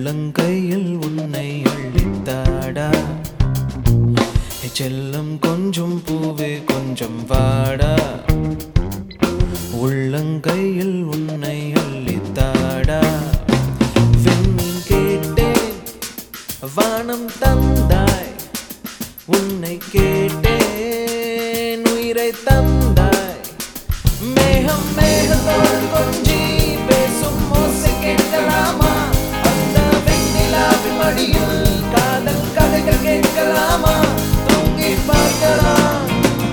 உள்ளங்கையில் உன்னை அள்ளித்தாடா ஏ செல்லம் கொஞ்சம் பூவே கொஞ்சம் வாடா உள்ளங்கையில் உன்னை அள்ளித்தாடா விண்மீன் கேட்டேன் வானம் தந்தாய் உன்னை கேட்டேன் உயிரை தந்தாய் மேகம் மேகத்தோடு கொஞ்சி பேசும் ஓசை கேட்கலாமா அந்த வெண்ணிலாவின் மடியில் காதல் கதைகள் கேட்கலாமா தூங்கி பார்க்கலாம்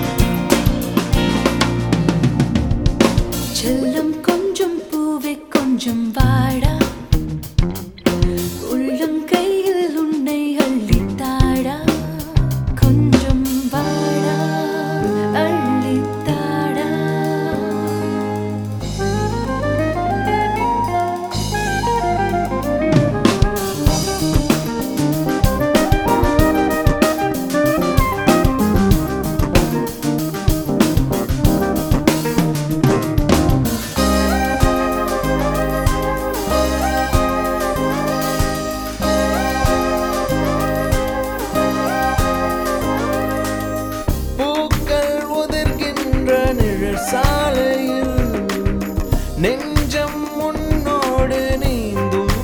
செல்லம் கொஞ்சம் பூவே கொஞ்சம் வாடா உள்ளம் கையில் உன்னை அள்ளித்தாடா கொஞ்சம் வாடா அள்ளித்தாடா பூக்கள் உதிர்கின்ற நிழல் சாலையில் நெஞ்சம் முன்னோடு நீந்தும்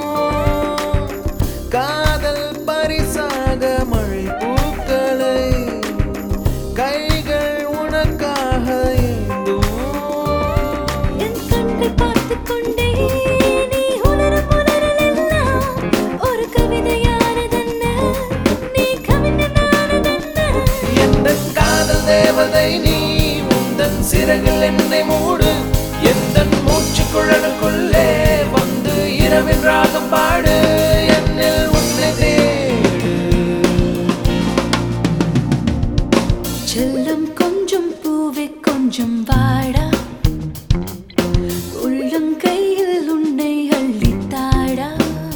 காதல் பரிசாக மழை பூக்களை கைகள் உனக்காக ஏந்தும் என் கண்ணை பார்த்துக் கொண்டே நீ உணரும் உணரலெல்லாம் ஒரு கவிதையானதென்ன நீ கவிஞனானதென்ன எந்த காதல் தேவதை நீ உந்தன் சிறகில் என்னை மூடு எந்த மூச்சு குழலுக்குள்ளே வந்து இரவின் ராகம் பாடு என்னில் உன்னை தேடு செல்லம் கொஞ்சம் பூவே கொஞ்சம் வாடா உள்ளம் கையில் உன்னை அள்ளித்தாடா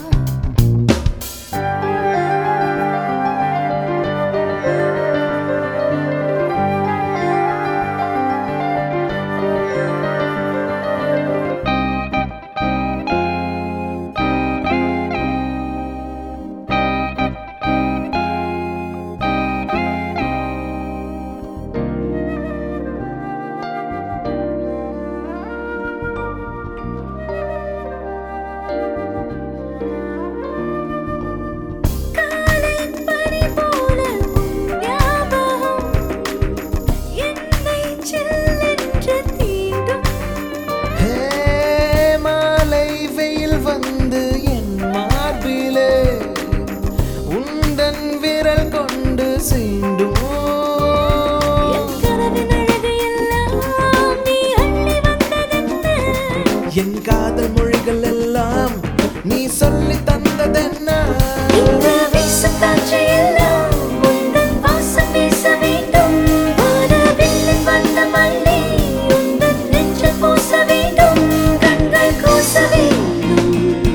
காலை பனி போல ஞாபகம் என்னை சில்லென்று தீண்டும் ஹே, மாலை வெயில் வந்து என் மார்பிலே உந்தன் விரல் கொண்டு சீண்டும் என் கனவின் அழகு எல்லாம் நீ அள்ளி வந்ததென்ன என் காதல் மொழிகள் எல்லாம் நீ சொல்லி தந்ததென்ன இந்த வீசும் காற்றை எல்லாம் உந்தன் வாசம் வீச வேண்டும் வானவில்லின் வண்ணம் அள்ளி உந்தன் நெஞ்சில் பூச வேண்டும் கண்கள் கூச வேண்டும்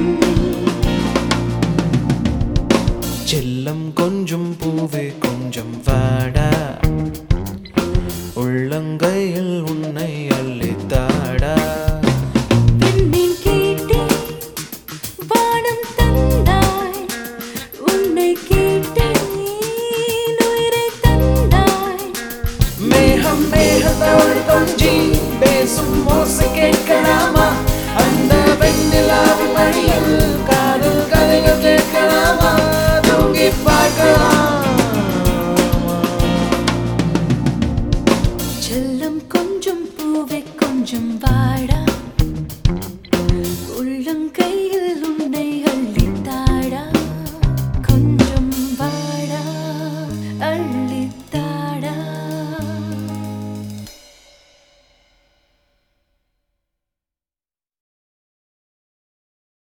செல்லம் கொஞ்சம் பூவே கொஞ்சம் வாடா உள்ளங்கையில் உன்னை அள்ளித்தாடா விண்மீன் கேட்டேன் வானம் தந்தாய் உன்னை கேட்டேன் உயிரை தந்தாய் மேகம் மேகத்தோடு கொஞ்சி பேசும் ஓசை கேட்கலாமா அந்த வெண்ணிலாவின் மடியில் காதல் கதைகள் கேட்கலாமா தூங்கி பார்க்கலாம்